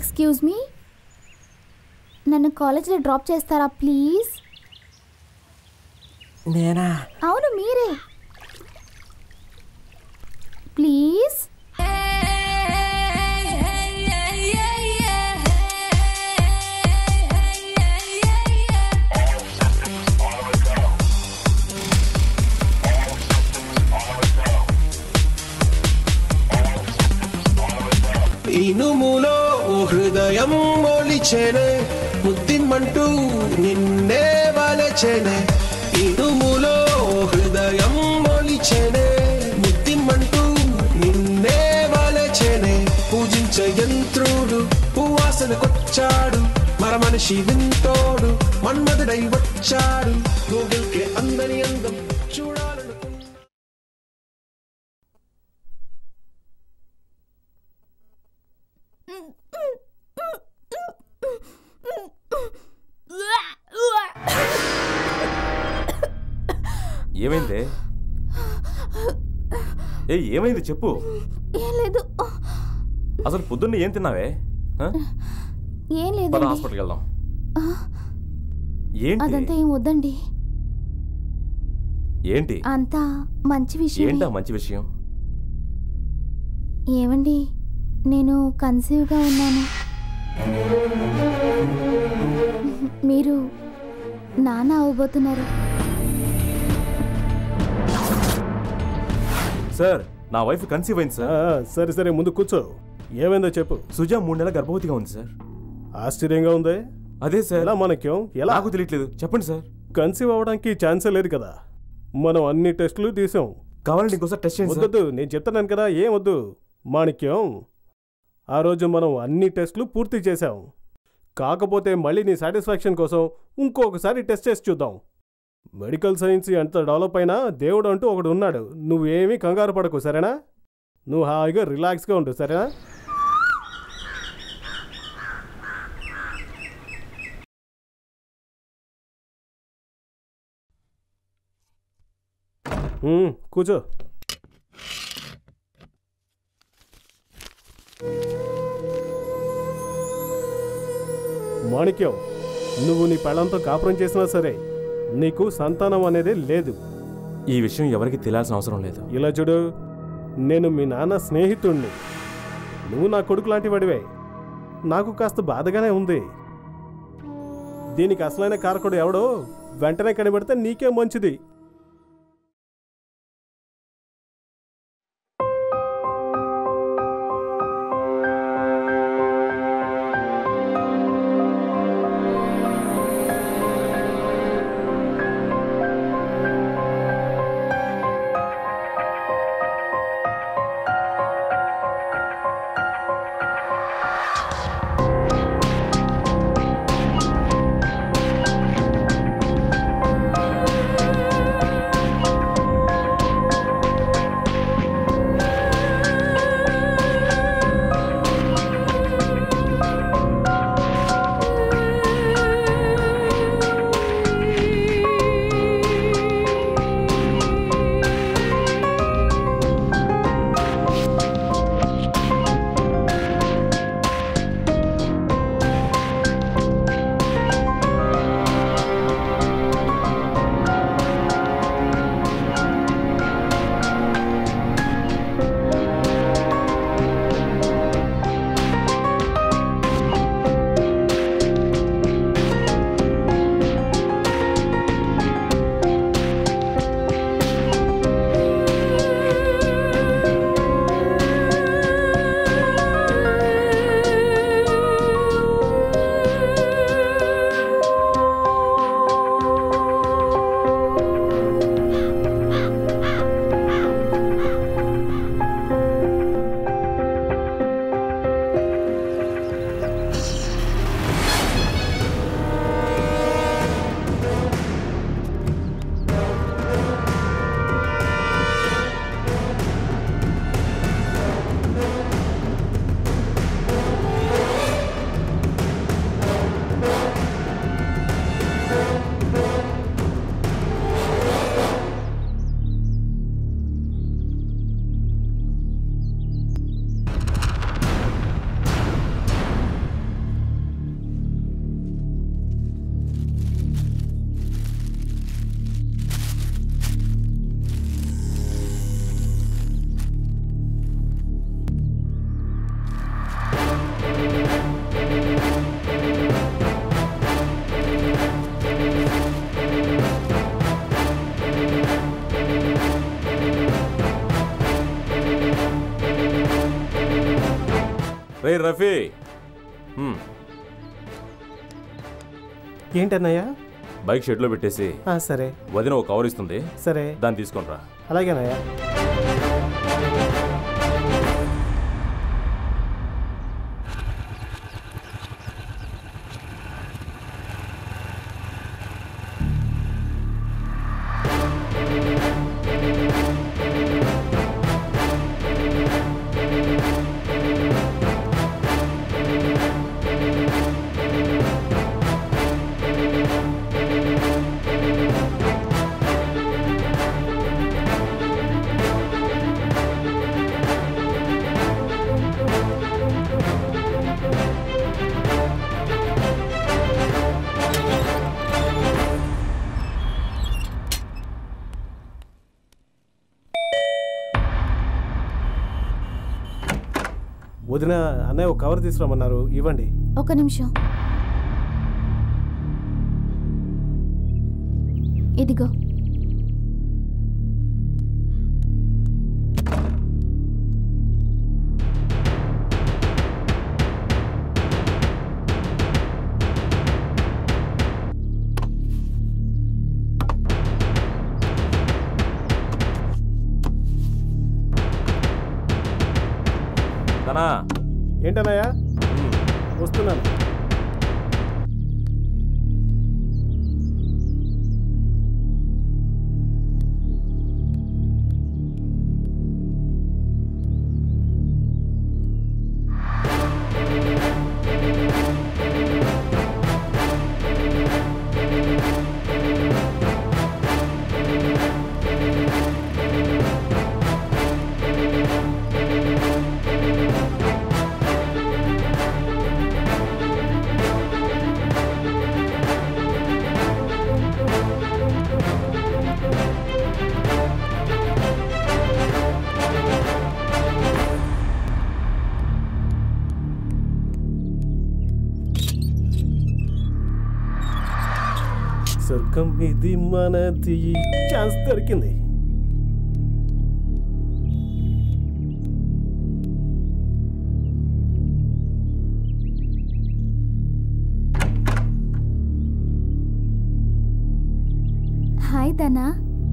Excuse me నన్ను కాలేజ్లో drop చేస్తారా ప్లీజ్ నేనా అవును మీరే ప్లీజ్ ఇనుములో ఓ హృదయం మొలిచెనే ముద్దిమ్మంటూ నిన్నే వలచెనే ఇనుములో ఓ హృదయం మొలిచెనే ముద్దిమ్మంటూ నిన్నే వలచెనే పూజించ యంత్రుడు పువ్వాసనకొచ్చాడు మర మనిషి వింతోడు మన్మధుడై వచ్చాడు గూగుల్కే అందని అందం చూడాలనుకున్నా ఏమైంది ఏ ఏమైంది చెప్పు ఏం లేదు అసలు పొద్దున్న ఏం తిన్నావే ఆ? ఏం పద లేదండి హాస్పిటల్కి వెళ్దాం ఏంటి అదంతా ఏం వద్దండి ఏంటి అంతా మంచి విషయం ఏంటా మంచి విషయం ఏమండి నేను కన్సీవ్గా ఉన్నాను మీరు నాన్న అవ్వబోతున్నారు సార్ నా వైఫ్ కన్సీవ్ అయింది సార్ ఆ, సరే సరే ముందు కూర్చో ఏమైందో చెప్పు సుజా మూడు నెలల గర్భవతిగా ఉంది సార్ ఆశ్చర్యంగా ఉంది అదే సార్ ఎలా మనక్యం ఎలా నాకు తెలియట్లేదు చెప్పండి సార్ కన్సీవ్ అవ్వడానికి ఛాన్సే లేదు కదా మనం అన్ని టెస్టులు తీసాం కావాలంటే ఇంకోసారి టెస్ట్ చేయండి సార్ వద్దొద్దు నేను చెప్తున్నాను కదా ఏం వద్దు మాణిక్యం ఆ రోజు మనం అన్ని టెస్టులు పూర్తి చేశాం కాకపోతే మళ్ళీ నీ సాటిస్ఫాక్షన్ కోసం ఇంకొకసారి టెస్ట్ చేసి చూద్దాం మెడికల్ సైన్స్ ఎంత డెవలప్ అయినా దేవుడు అంటూ ఒకడు ఉన్నాడు నువ్వేమీ కంగారు పడకు సరేనా నువ్వు హాయిగా రిలాక్స్గా ఉండు సరేనా ఉమ్, కూర్చో మాణిక్యం నువ్వు నీ పెళ్ళంతో కాపురం చేసినా సరే నీకు సంతానం అనేది లేదు ఈ విషయం ఎవరికి తెలియాల్సిన అవసరం లేదు ఇలా చూడు నేను మీ నాన్న స్నేహితుణ్ణి నువ్వు నా కొడుకు లాంటి వాడివే నాకు కాస్త బాధగానే ఉంది దీనికి అసలైన కారకుడు ఎవడో వెంటనే కనిపెడితే నీకే మంచిది రే రఫీ హ్మ్, ఏంటన్నయ్యా బైక్ షెడ్లో పెట్టేసి ఆ, సరే వదిన ఒక కవర్ ఇస్తుంది సరే దాన్ని తీసుకొని రా అలాగేనయ్యా వదిన అన్నయ్య ఒక కవర్ తీసుకురమ్మన్నారు ఇవ్వండి ఒక నిమిషం ఇదిగో తనా ఏంటన్నయ్యా హ్మ్, వస్తున్నాను స్వర్గం ఇది మనది ఛాన్స్ దొరికింది హాయ్ ధనా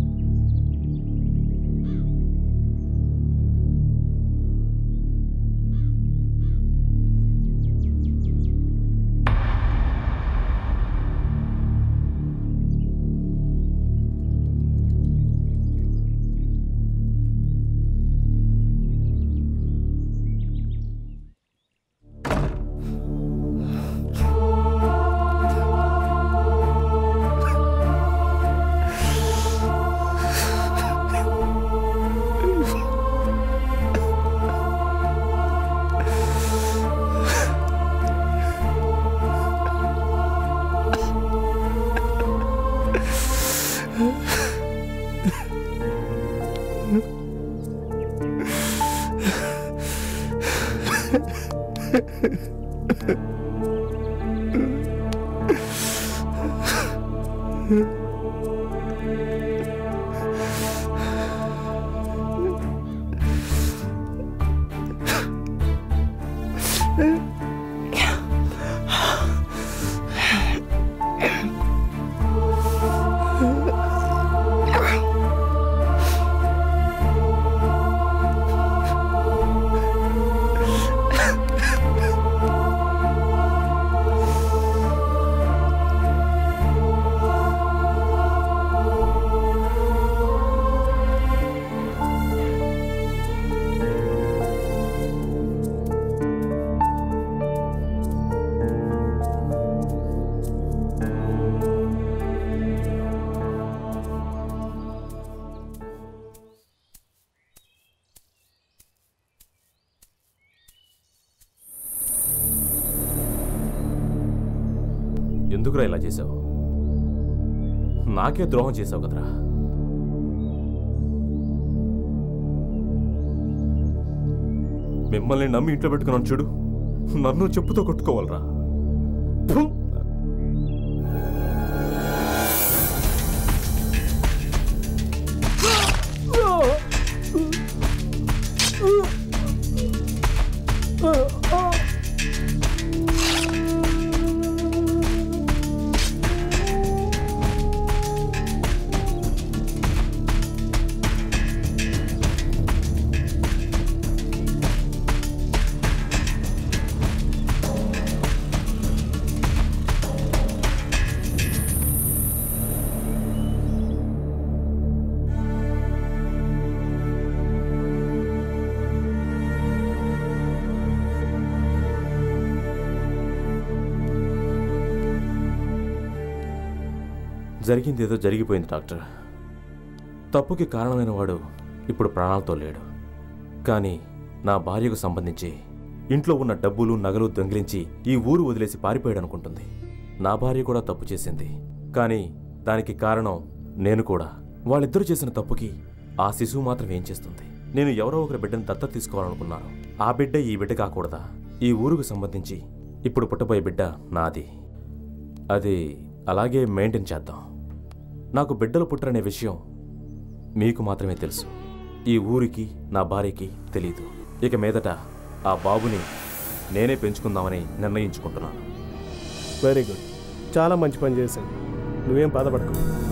ఎందుకురా ఇలా చేసావు నాకే ద్రోహం చేసావు కదరా మిమ్మల్ని నమ్మి ఇంట్లో పెట్టుకున్నాను చూడు నన్ను చెప్పుతో కొట్టుకోవాలరా ఫు! ఆ జరిగింది ఏదో జరిగిపోయింది డాక్టర్ తప్పుకి కారణమైన వాడు ఇప్పుడు ప్రాణాలతో లేడు కానీ నా భార్యకు సంబంధించి ఇంట్లో ఉన్న డబ్బులు నగలు దొంగిలించి ఈ ఊరు వదిలేసి పారిపోయాడు అనుకుంటుంది నా భార్య కూడా తప్పు చేసింది కానీ దానికి కారణం నేను కూడా వాళ్ళిద్దరూ చేసిన తప్పుకి ఆ శిశువు మాత్రం ఏం చేస్తుంది నేను ఎవరో ఒకరి బిడ్డను దత్తత తీసుకోవాలనుకున్నాను ఆ బిడ్డ ఈ బిడ్డ కాకూడదా ఈ ఊరుకు సంబంధించి ఇప్పుడు పుట్టబోయే బిడ్డ నాది అది అలాగే మెయింటైన్ చేద్దాం నాకు బిడ్డలు పుట్టరనే విషయం మీకు మాత్రమే తెలుసు ఈ ఊరికి నా భార్యకి తెలీదు ఇక మీదట ఆ బాబుని నేనే పెంచుకుందామని నిర్ణయించుకుంటున్నాను వెరీ గుడ్ చాలా మంచి పని చేశావు నువ్వేం బాధపడకు